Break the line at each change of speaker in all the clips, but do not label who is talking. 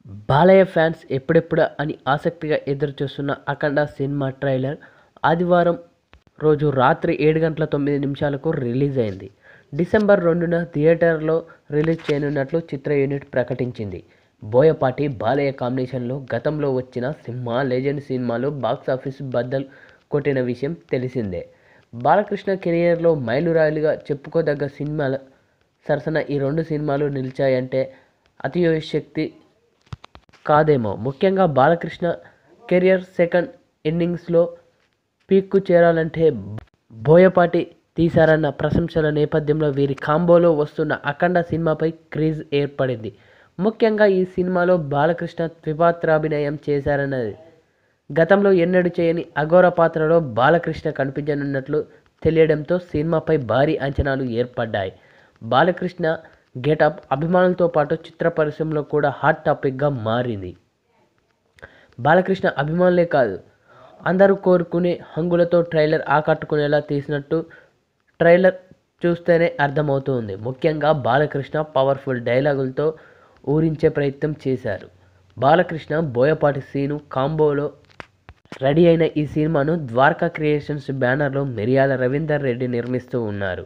Balayya fans ఎప్పుడెప్పుడా అని ఆసక్తిగా ఎదురుచూస్తున్న అఖండ సినిమా ట్రైలర్ ఆదివారం రోజు రాత్రి ఏడు గంటల తొమ్మిది నిమిషాలకు రిలీజ్ అయింది డిసెంబర్ రెండున థియేటర్లో రిలీజ్ చేయనున్నట్లు చిత్ర యూనిట్ ప్రకటించింది బోయపాటి బాలయ్య కాంబినేషన్లో గతంలో వచ్చిన సింహ లెజెండ్ సినిమాలు బాక్సాఫీస్ బద్దలు కొట్టిన విషయం తెలిసిందే బాలకృష్ణ కెరియర్లో మైలురాయిలుగా చెప్పుకోదగ్గ సినిమాల సరసన ఈ రెండు సినిమాలు నిలిచాయంటే అతిశయోక్తి కాదేమో ముఖ్యంగా బాలకృష్ణ కెరియర్ సెకండ్ ఇన్నింగ్స్లో పీక్కు చేరాలంటే బోయపాటి తీశారన్న ప్రశంసల నేపథ్యంలో వీరి కాంబోలో వస్తున్న అఖండ సినిమాపై క్రేజ్ ఏర్పడింది ముఖ్యంగా ఈ సినిమాలో బాలకృష్ణ ద్విపాత్రాభినయం చేశారన్నది గతంలో ఎన్నడూ చేయని అఘోర పాత్రలో బాలకృష్ణ కనిపించనున్నట్లు తెలియడంతో సినిమాపై భారీ అంచనాలు ఏర్పడ్డాయి బాలకృష్ణ గెటప్ అభిమానులతో పాటు చిత్ర పరిశ్రమలో కూడా హాట్ టాపిక్గా మారింది బాలకృష్ణ అభిమానులే కాదు అందరూ కోరుకునే హంగులతో ట్రైలర్ ఆకట్టుకునేలా తీసినట్టు ట్రైలర్ చూస్తేనే అర్థమవుతుంది ముఖ్యంగా బాలకృష్ణ పవర్ఫుల్ డైలాగులతో ఊరించే ప్రయత్నం చేశారు బాలకృష్ణ బోయపాటి సీను కాంబోలో రెడీ అయిన ఈ సినిమాను ద్వారకా క్రియేషన్స్ బ్యానర్లో మిరియాల రవీందర్ రెడ్డి నిర్మిస్తూ ఉన్నారు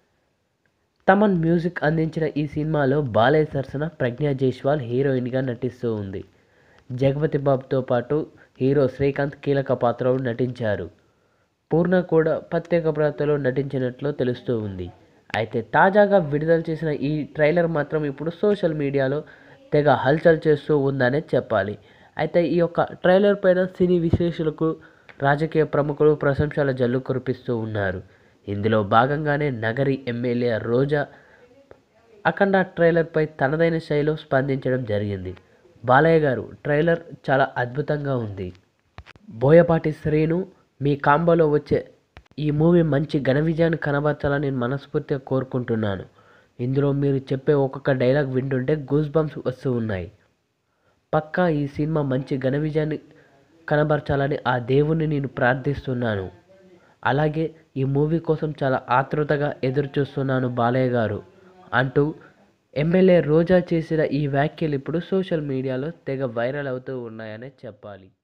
తమన్ మ్యూజిక్ అందించిన ఈ సినిమాలో బాలయ్య సరసన ప్రజ్ఞా జైస్వాల్ హీరోయిన్గా నటిస్తూ ఉంది జగపతి బాబుతో పాటు హీరో శ్రీకాంత్ కీలక పాత్రలో నటించారు పూర్ణ కూడా ప్రత్యేక పాత్రలో నటించినట్లు తెలుస్తూ ఉంది అయితే తాజాగా విడుదల చేసిన ఈ ట్రైలర్ మాత్రం ఇప్పుడు సోషల్ మీడియాలో తెగ హల్చల్ చేస్తూ ఉందనే చెప్పాలి అయితే ఈ యొక్క ట్రైలర్ పైన సినీ విశేషులకు రాజకీయ ప్రముఖులు ప్రశంసల జల్లు కురిపిస్తూ ఉన్నారు ఇందులో భాగంగానే నగరి ఎమ్మెల్యే రోజా అఖండ ట్రైలర్పై తనదైన శైలిలో స్పందించడం జరిగింది బాలయ్య గారు ట్రైలర్ చాలా అద్భుతంగా ఉంది బోయపాటి శ్రీను మీ కాంబోలో వచ్చే ఈ మూవీ మంచి ఘన విజయాన్ని కనబరచాలని నేను మనస్ఫూర్తిగా కోరుకుంటున్నాను ఇందులో మీరు చెప్పే ఒక్కొక్క డైలాగ్ వింటుంటే గూస్ బంప్స్ వస్తూ ఉన్నాయి పక్కా ఈ సినిమా మంచి ఘన విజయాన్ని కనబరచాలని ఆ దేవుణ్ణి నేను ప్రార్థిస్తున్నాను అలాగే ఈ మూవీ కోసం చాలా ఆతృతగా ఎదురు చూస్తున్నాను బాలయ్య గారు అంటూ ఎమ్మెల్యే రోజా చేసిన ఈ వ్యాఖ్యలు ఇప్పుడు సోషల్ మీడియాలో తెగ వైరల్ అవుతూ ఉన్నాయనే చెప్పాలి